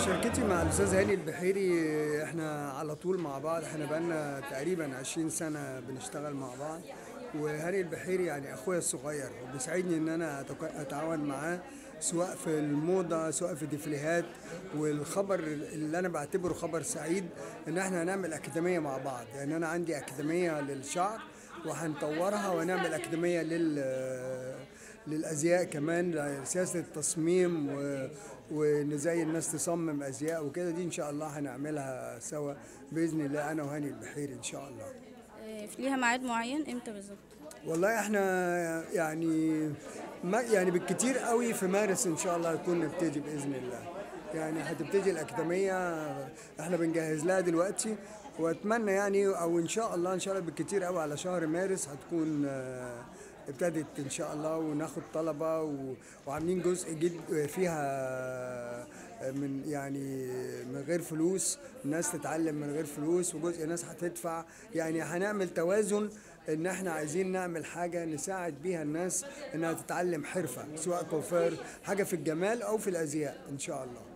شركتي مع الاستاذ هاني البحيري احنا على طول مع بعض احنا بقالنا تقريبا 20 سنه بنشتغل مع بعض وهاني البحيري يعني اخويا الصغير وبيساعدني ان انا أتك- اتعاون معاه سواء في الموضه سواء في الديفليهات والخبر اللي انا بعتبره خبر سعيد ان احنا هنعمل اكاديميه مع بعض يعني انا عندي اكاديميه للشعر وهنطورها ونعمل اكاديميه لل للازياء كمان سياسه التصميم و... وان ازاي الناس تصمم ازياء وكده دي ان شاء الله هنعملها سوا باذن الله انا وهاني البحيري ان شاء الله آه، ليها ميعاد معين امتى بالظبط والله احنا يعني ما يعني بالكتير قوي في مارس ان شاء الله هتكون نبتدي باذن الله يعني هتبتدي الاكاديميه احنا بنجهز لها دلوقتي واتمنى يعني او ان شاء الله ان شاء الله بالكتير قوي على شهر مارس هتكون آه، ابتدت ان شاء الله وناخد طلبه و- وعاملين جزء جد فيها من يعني من غير فلوس الناس تتعلم من غير فلوس وجزء ناس هتدفع يعني هنعمل توازن ان احنا عايزين نعمل حاجه نساعد بيها الناس انها تتعلم حرفه سواء كوفير حاجه في الجمال او في الازياء ان شاء الله